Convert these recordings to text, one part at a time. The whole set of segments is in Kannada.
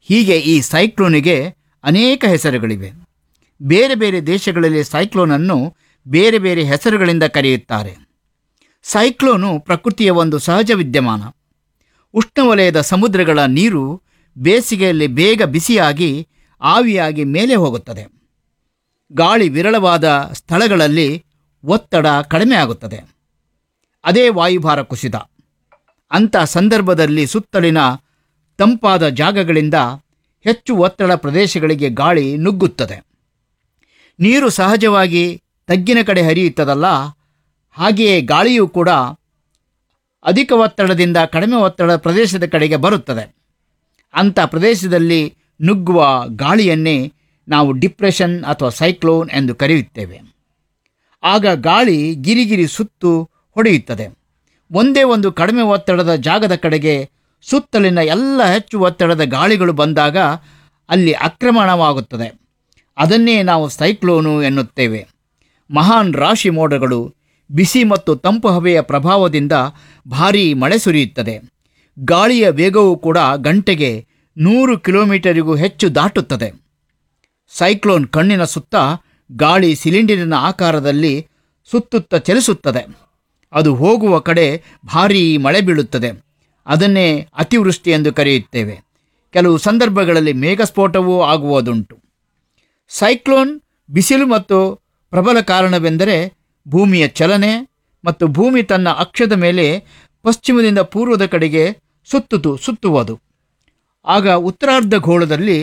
ಹೀಗೆ ಈ ಸೈಕ್ಲೋನಿಗೆ ಅನೇಕ ಹೆಸರುಗಳಿವೆ ಬೇರೆ ಬೇರೆ ದೇಶಗಳಲ್ಲಿ ಸೈಕ್ಲೋನನ್ನು ಬೇರೆ ಬೇರೆ ಹೆಸರುಗಳಿಂದ ಕರೆಯುತ್ತಾರೆ ಸೈಕ್ಲೋನು ಪ್ರಕೃತಿಯ ಒಂದು ಸಹಜ ವಿದ್ಯಮಾನ ಉಷ್ಣವಲಯದ ಸಮುದ್ರಗಳ ನೀರು ಬೇಸಿಗೆಯಲ್ಲಿ ಬೇಗ ಬಿಸಿಯಾಗಿ ಆವಿಯಾಗಿ ಮೇಲೆ ಹೋಗುತ್ತದೆ ಗಾಳಿ ವಿರಳವಾದ ಸ್ಥಳಗಳಲ್ಲಿ ಒತ್ತಡ ಕಡಿಮೆ ಆಗುತ್ತದೆ ಅದೇ ವಾಯುಭಾರ ಕುಸಿತ ಅಂಥ ಸಂದರ್ಭದಲ್ಲಿ ಸುತ್ತಲಿನ ತಂಪಾದ ಜಾಗಗಳಿಂದ ಹೆಚ್ಚು ಒತ್ತಡ ಪ್ರದೇಶಗಳಿಗೆ ಗಾಳಿ ನುಗ್ಗುತ್ತದೆ ನೀರು ಸಹಜವಾಗಿ ತಗ್ಗಿನ ಕಡೆ ಹರಿಯುತ್ತದಲ್ಲ ಹಾಗೆಯೇ ಗಾಳಿಯೂ ಕೂಡ ಅಧಿಕ ಒತ್ತಡದಿಂದ ಕಡಿಮೆ ಒತ್ತಡ ಪ್ರದೇಶದ ಕಡೆಗೆ ಬರುತ್ತದೆ ಅಂಥ ಪ್ರದೇಶದಲ್ಲಿ ನುಗ್ಗುವ ಗಾಳಿಯನ್ನೇ ನಾವು ಡಿಪ್ರೆಷನ್ ಅಥವಾ ಸೈಕ್ಲೋನ್ ಎಂದು ಕರೆಯುತ್ತೇವೆ ಆಗ ಗಾಳಿ ಗಿರಿಗಿರಿ ಸುತ್ತು ಹೊಡೆಯುತ್ತದೆ ಒಂದೇ ಒಂದು ಕಡಿಮೆ ಒತ್ತಡದ ಜಾಗದ ಕಡೆಗೆ ಸುತ್ತಲಿನ ಎಲ್ಲ ಹೆಚ್ಚು ಒತ್ತಡದ ಗಾಳಿಗಳು ಬಂದಾಗ ಅಲ್ಲಿ ಆಕ್ರಮಣವಾಗುತ್ತದೆ ಅದನ್ನೇ ನಾವು ಸೈಕ್ಲೋನು ಎನ್ನುತ್ತೇವೆ ಮಹಾನ್ ರಾಶಿ ಮೋಡಗಳು ಬಿಸಿ ಮತ್ತು ತಂಪು ಹವೆಯ ಪ್ರಭಾವದಿಂದ ಭಾರೀ ಮಳೆ ಸುರಿಯುತ್ತದೆ ಗಾಳಿಯ ವೇಗವೂ ಕೂಡ ಗಂಟೆಗೆ ನೂರು ಕಿಲೋಮೀಟರಿಗೂ ಹೆಚ್ಚು ದಾಟುತ್ತದೆ ಸೈಕ್ಲೋನ್ ಕಣ್ಣಿನ ಸುತ್ತ ಗಾಳಿ ಸಿಲಿಂಡರಿನ ಆಕಾರದಲ್ಲಿ ಸುತ್ತುತ್ತ ಚಲಿಸುತ್ತದೆ ಅದು ಹೋಗುವ ಕಡೆ ಭಾರೀ ಮಳೆ ಬೀಳುತ್ತದೆ ಅದನ್ನೇ ಅತಿವೃಷ್ಟಿ ಎಂದು ಕರೆಯುತ್ತೇವೆ ಕೆಲವು ಸಂದರ್ಭಗಳಲ್ಲಿ ಮೇಘಸ್ಫೋಟವೂ ಆಗುವುದುಂಟು ಸೈಕ್ಲೋನ್ ಬಿಸಿಲು ಮತ್ತು ಪ್ರಬಲ ಕಾರಣವೆಂದರೆ ಭೂಮಿಯ ಚಲನೆ ಮತ್ತು ಭೂಮಿ ತನ್ನ ಅಕ್ಷದ ಮೇಲೆ ಪಶ್ಚಿಮದಿಂದ ಪೂರ್ವದ ಕಡೆಗೆ ಸುತ್ತುತು ಸುತ್ತುವುದು ಆಗ ಉತ್ತರಾರ್ಧಗೋಳದಲ್ಲಿ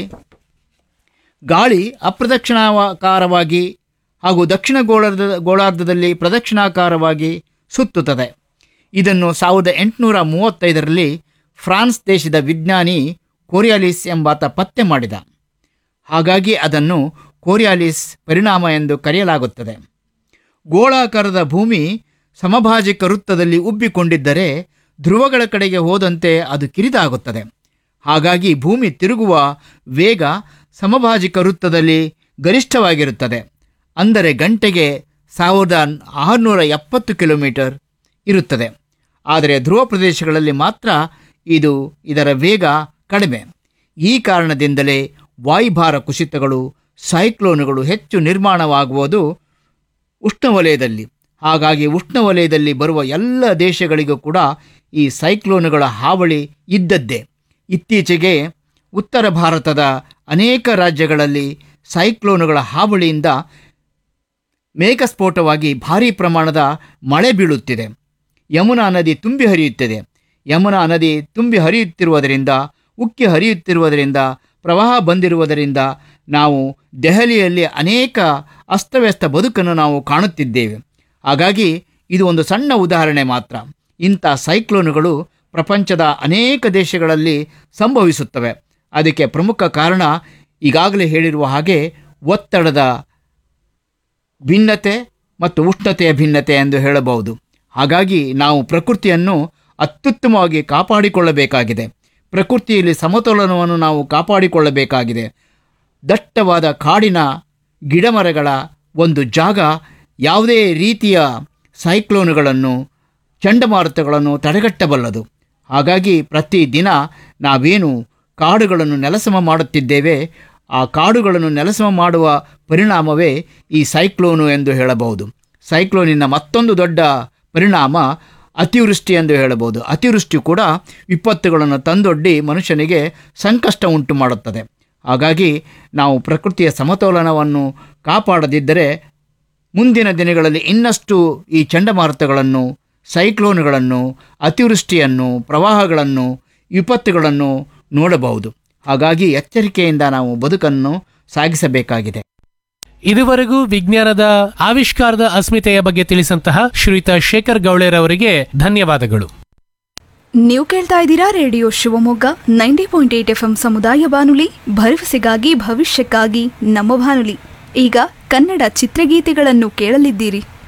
ಗಾಳಿ ಅಪ್ರದಕ್ಷಿಣಾಕಾರವಾಗಿ ಹಾಗೂ ದಕ್ಷಿಣ ಗೋಳದ ಗೋಳಾರ್ಧದಲ್ಲಿ ಪ್ರದಕ್ಷಿಣಾಕಾರವಾಗಿ ಸುತ್ತುತ್ತದೆ ಇದನ್ನು ಸಾವಿರದ ಎಂಟುನೂರ ಮೂವತ್ತೈದರಲ್ಲಿ ಫ್ರಾನ್ಸ್ ದೇಶದ ವಿಜ್ಞಾನಿ ಕೋರಿಯಾಲಿಸ್ ಎಂಬಾತ ಪತ್ತೆ ಮಾಡಿದ ಹಾಗಾಗಿ ಅದನ್ನು ಕೋರಿಯಾಲಿಸ್ ಪರಿಣಾಮ ಎಂದು ಕರೆಯಲಾಗುತ್ತದೆ ಗೋಳಾಕಾರದ ಭೂಮಿ ಸಮಭಾಜಿಕ ವೃತ್ತದಲ್ಲಿ ಉಬ್ಬಿಕೊಂಡಿದ್ದರೆ ಧ್ರುವಗಳ ಕಡೆಗೆ ಹೋದಂತೆ ಅದು ಕಿರಿದಾಗುತ್ತದೆ ಹಾಗಾಗಿ ಭೂಮಿ ತಿರುಗುವ ವೇಗ ಸಮಭಾಜಿಕ ವೃತ್ತದಲ್ಲಿ ಗರಿಷ್ಠವಾಗಿರುತ್ತದೆ ಅಂದರೆ ಗಂಟೆಗೆ ಸಾವಿರದ ಆರುನೂರ ಎಪ್ಪತ್ತು ಕಿಲೋಮೀಟರ್ ಇರುತ್ತದೆ ಆದರೆ ಧ್ರುವ ಪ್ರದೇಶಗಳಲ್ಲಿ ಮಾತ್ರ ಇದು ಇದರ ವೇಗ ಕಡಿಮೆ ಈ ಕಾರಣದಿಂದಲೇ ವಾಯುಭಾರ ಕುಸಿತಗಳು ಸೈಕ್ಲೋನುಗಳು ಹೆಚ್ಚು ನಿರ್ಮಾಣವಾಗುವುದು ಉಷ್ಣವಲಯದಲ್ಲಿ ಹಾಗಾಗಿ ಉಷ್ಣವಲಯದಲ್ಲಿ ಬರುವ ಎಲ್ಲ ದೇಶಗಳಿಗೂ ಕೂಡ ಈ ಸೈಕ್ಲೋನುಗಳ ಹಾವಳಿ ಇದ್ದದ್ದೇ ಇತ್ತೀಚೆಗೆ ಉತ್ತರ ಭಾರತದ ಅನೇಕ ರಾಜ್ಯಗಳಲ್ಲಿ ಸೈಕ್ಲೋನುಗಳ ಹಾವಳಿಯಿಂದ ಮೇಘಸ್ಫೋಟವಾಗಿ ಭಾರೀ ಪ್ರಮಾಣದ ಮಳೆ ಬೀಳುತ್ತಿದೆ ಯಮುನಾ ನದಿ ತುಂಬಿ ಹರಿಯುತ್ತಿದೆ ಯಮುನಾ ನದಿ ತುಂಬಿ ಹರಿಯುತ್ತಿರುವುದರಿಂದ ಉಕ್ಕಿ ಹರಿಯುತ್ತಿರುವುದರಿಂದ ಪ್ರವಾಹ ಬಂದಿರುವುದರಿಂದ ನಾವು ದೆಹಲಿಯಲ್ಲಿ ಅನೇಕ ಅಸ್ತವ್ಯಸ್ತ ಬದುಕನ್ನು ನಾವು ಕಾಣುತ್ತಿದ್ದೇವೆ ಹಾಗಾಗಿ ಇದು ಒಂದು ಸಣ್ಣ ಉದಾಹರಣೆ ಮಾತ್ರ ಇಂಥ ಸೈಕ್ಲೋನುಗಳು ಪ್ರಪಂಚದ ಅನೇಕ ದೇಶಗಳಲ್ಲಿ ಸಂಭವಿಸುತ್ತವೆ ಅದಕ್ಕೆ ಪ್ರಮುಖ ಕಾರಣ ಈಗಾಗಲೇ ಹೇಳಿರುವ ಹಾಗೆ ಒತ್ತಡದ ಭಿನ್ನತೆ ಮತ್ತು ಉಷ್ಣತೆಯ ಭಿನ್ನತೆ ಎಂದು ಹೇಳಬಹುದು ಹಾಗಾಗಿ ನಾವು ಪ್ರಕೃತಿಯನ್ನು ಅತ್ಯುತ್ತಮವಾಗಿ ಕಾಪಾಡಿಕೊಳ್ಳಬೇಕಾಗಿದೆ ಪ್ರಕೃತಿಯಲ್ಲಿ ಸಮತೋಲನವನ್ನು ನಾವು ಕಾಪಾಡಿಕೊಳ್ಳಬೇಕಾಗಿದೆ ದಟ್ಟವಾದ ಕಾಡಿನ ಗಿಡಮರಗಳ ಒಂದು ಜಾಗ ಯಾವುದೇ ರೀತಿಯ ಸೈಕ್ಲೋನುಗಳನ್ನು ಚಂಡಮಾರುತಗಳನ್ನು ತಡೆಗಟ್ಟಬಲ್ಲದು ಹಾಗಾಗಿ ಪ್ರತಿದಿನ ನಾವೇನು ಕಾಡುಗಳನ್ನು ನೆಲಸಮ ಮಾಡುತ್ತಿದ್ದೇವೆ ಆ ಕಾಡುಗಳನ್ನು ನೆಲಸಮ ಮಾಡುವ ಪರಿಣಾಮವೇ ಈ ಸೈಕ್ಲೋನು ಎಂದು ಹೇಳಬಹುದು ಸೈಕ್ಲೋನಿನ ಮತ್ತೊಂದು ದೊಡ್ಡ ಪರಿಣಾಮ ಅತಿವೃಷ್ಟಿ ಎಂದು ಹೇಳಬಹುದು ಅತಿವೃಷ್ಟಿ ಕೂಡ ವಿಪತ್ತುಗಳನ್ನು ತಂದೊಡ್ಡಿ ಮನುಷ್ಯನಿಗೆ ಸಂಕಷ್ಟ ಉಂಟು ಮಾಡುತ್ತದೆ ಹಾಗಾಗಿ ನಾವು ಪ್ರಕೃತಿಯ ಸಮತೋಲನವನ್ನು ಕಾಪಾಡದಿದ್ದರೆ ಮುಂದಿನ ದಿನಗಳಲ್ಲಿ ಇನ್ನಷ್ಟು ಈ ಚಂಡಮಾರುತಗಳನ್ನು ಸೈಕ್ಲೋನ್ಗಳನ್ನು ಅತಿವೃಷ್ಟಿಯನ್ನು ಪ್ರವಾಹಗಳನ್ನು ವಿಪತ್ತುಗಳನ್ನು ನೋಡಬಹುದು ಹಾಗಾಗಿ ಎಚ್ಚರಿಕೆಯಿಂದ ನಾವು ಬದುಕನ್ನು ಸಾಗಿಸಬೇಕಾಗಿದೆ ಇದುವರೆಗೂ ವಿಜ್ಞಾನದ ಆವಿಷ್ಕಾರದ ಅಸ್ಮಿತೆಯ ಬಗ್ಗೆ ತಿಳಿಸಂತಹ ಶ್ರೀಯುತ ಶೇಖರ್ ಗೌಳೇರ್ ಅವರಿಗೆ ಧನ್ಯವಾದಗಳು ನೀವು ಕೇಳ್ತಾ ಇದ್ದೀರಾ radio Shivamogga ninety point eight F M ಸಮುದಾಯ ಬಾನುಲಿ ಭರವಸೆಗಾಗಿ ಭವಿಷ್ಯಕ್ಕಾಗಿ ನಮ್ಮ ಬಾನುಲಿ ಈಗ ಕನ್ನಡ ಚಿತ್ರಗೀತೆಗಳನ್ನು ಕೇಳಲಿದ್ದೀರಿ